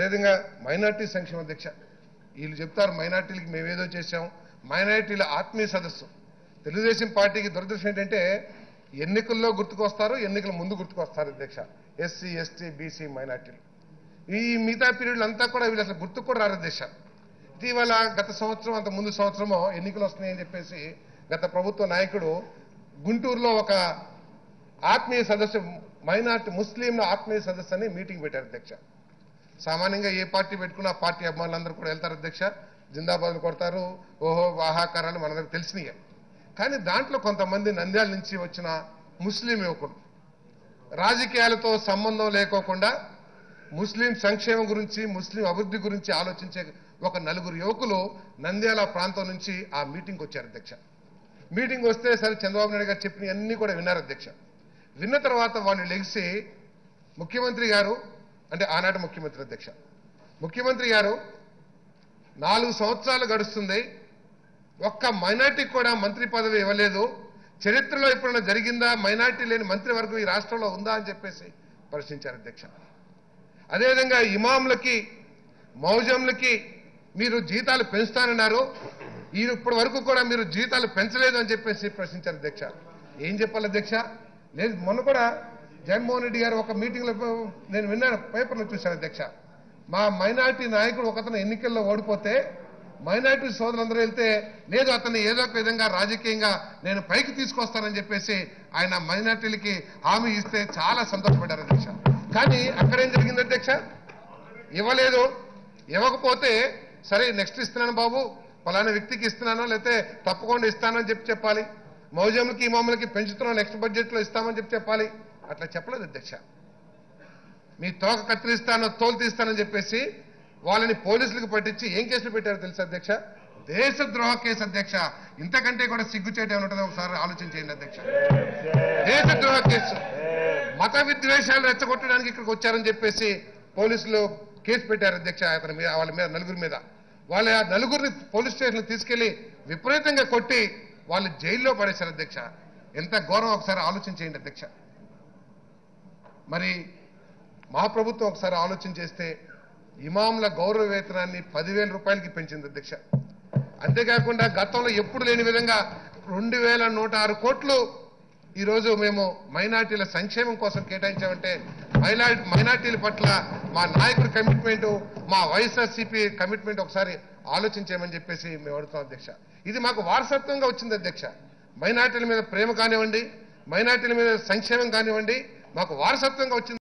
అదేవిధంగా మైనార్టీ సంక్షేమ అధ్యక్ష వీళ్ళు చెప్తారు మైనార్టీలకి మేమేదో చేశాం మైనార్టీల ఆత్మీయ సదస్సు తెలుగుదేశం పార్టీకి దురదృష్టం ఏంటంటే ఎన్నికల్లో గుర్తుకొస్తారు ఎన్నికల ముందు గుర్తుకొస్తారు అధ్యక్ష ఎస్సీ ఎస్టీ బీసీ మైనార్టీలు ఈ మిగతా పీరియడ్లు అంతా కూడా వీళ్ళు అసలు గుర్తుకు కూడా రారు అధ్యక్ష ఇటీవల గత సంవత్సరం అంత ముందు సంవత్సరమో ఎన్నికలు వస్తున్నాయని చెప్పేసి గత ప్రభుత్వ నాయకుడు గుంటూరులో ఒక ఆత్మీయ సదస్సు మైనార్టీ ముస్లింల ఆత్మీయ సదస్సు అని మీటింగ్ పెట్టారు అధ్యక్ష సామాన్యంగా ఏ పార్టీ పెట్టుకున్నా ఆ పార్టీ అభిమానులందరూ కూడా వెళ్తారు అధ్యక్ష జిందాబాద్లు కొడతారు ఓహో వాహాకారాలు మనందరికి తెలిసినాయి కానీ దాంట్లో కొంతమంది నంద్యాల నుంచి వచ్చిన ముస్లిం యువకులు రాజకీయాలతో సంబంధం లేకోకుండా ముస్లిం సంక్షేమం గురించి ముస్లిం అభివృద్ధి గురించి ఆలోచించే ఒక నలుగురు యువకులు నంద్యాల ప్రాంతం నుంచి ఆ మీటింగ్కి వచ్చారు అధ్యక్ష మీటింగ్ వస్తే సరే చంద్రబాబు నాయుడు గారు చెప్పిన అన్ని కూడా విన్నారు అధ్యక్ష విన్న తర్వాత వాళ్ళు లెగిసి ముఖ్యమంత్రి గారు అంటే ఆనాటి ముఖ్యమంత్రి అధ్యక్ష ముఖ్యమంత్రి గారు నాలుగు సంవత్సరాలు గడుస్తుంది ఒక్క మైనార్టీకి కూడా మంత్రి పదవి ఇవ్వలేదు చరిత్రలో ఎప్పుడైనా జరిగిందా మైనార్టీ లేని మంత్రివర్గం ఈ రాష్ట్రంలో ఉందా అని చెప్పేసి ప్రశ్నించారు అధ్యక్ష అదేవిధంగా ఇమాంలకి మౌజంలకి మీరు జీతాలు పెంచుతానన్నారు ఈ ఇప్పటి వరకు కూడా మీరు జీతాలు పెంచలేదు అని చెప్పేసి ప్రశ్నించారు అధ్యక్ష ఏం చెప్పాలి అధ్యక్ష లేదు మొన్న కూడా జగన్మోహన్ రెడ్డి గారు ఒక మీటింగ్లో నేను విన్నాను పేపర్లో చూశాను అధ్యక్ష మా మైనార్టీ నాయకుడు ఒకతను ఎన్నికల్లో ఓడిపోతే మైనార్టీ సోదరులందరూ వెళ్తే లేదు అతన్ని ఏదో ఒక విధంగా రాజకీయంగా నేను పైకి తీసుకొస్తానని చెప్పేసి ఆయన మైనార్టీలకి హామీ ఇస్తే చాలా సంతోషపడ్డారు అధ్యక్ష కానీ అక్కడేం జరిగింది అధ్యక్ష ఇవ్వలేదు ఇవ్వకపోతే సరే నెక్స్ట్ ఇస్తున్నాను బాబు పలానా వ్యక్తికి ఇస్తున్నాను లేకపోతే తప్పకుండా ఇస్తానని చెప్పి చెప్పాలి మౌజంలకి ఇమాములకి పెంచుతున్నాం నెక్స్ట్ బడ్జెట్లో ఇస్తామని చెప్పి చెప్పాలి అట్లా చెప్పలేదు అధ్యక్ష మీ తోక కత్తిరిస్తానో తోలు తీస్తానని చెప్పేసి వాళ్ళని పోలీసులకు పట్టించి ఏం కేసులు పెట్టారో తెలుసా అధ్యక్ష దేశద్రోహ కేసు అధ్యక్ష ఇంతకంటే కూడా సిగ్గుచేట ఏమంటుందో ఒకసారి ఆలోచించేయండి అధ్యక్ష దేశద్రోహ కేసు మత విద్వేషాలు రెచ్చగొట్టడానికి ఇక్కడికి వచ్చారని చెప్పేసి పోలీసులు కేసు పెట్టారు అధ్యక్ష అతని మీద వాళ్ళ మీద నలుగురి మీద వాళ్ళ ఆ నలుగురిని పోలీస్ స్టేషన్ తీసుకెళ్లి విపరీతంగా కొట్టి వాళ్ళు జైల్లో పడేశారు అధ్యక్ష ఎంత ఘోరం ఒకసారి ఆలోచించేయండి అధ్యక్ష మరి మా ప్రభుత్వం ఒకసారి ఆలోచన చేస్తే ఇమాంల గౌరవ వేతనాన్ని పదివేల రూపాయలకి పెంచింది అధ్యక్ష అంతేకాకుండా గతంలో ఎప్పుడు లేని విధంగా రెండు వేల నూట ఆరు కోట్లు ఈరోజు మేము మైనార్టీల సంక్షేమం కోసం కేటాయించామంటే మైనా మైనార్టీల పట్ల మా నాయకుడి కమిట్మెంట్ మా వైఎస్ఆర్సీపీ కమిట్మెంట్ ఒకసారి ఆలోచించేయమని చెప్పేసి మేము అడుగుతాం అధ్యక్ష ఇది మాకు వారసత్వంగా వచ్చింది అధ్యక్ష మైనార్టీల మీద ప్రేమ కానివ్వండి మైనార్టీల మీద సంక్షేమం కానివ్వండి మాకు వారసత్వంగా వచ్చింది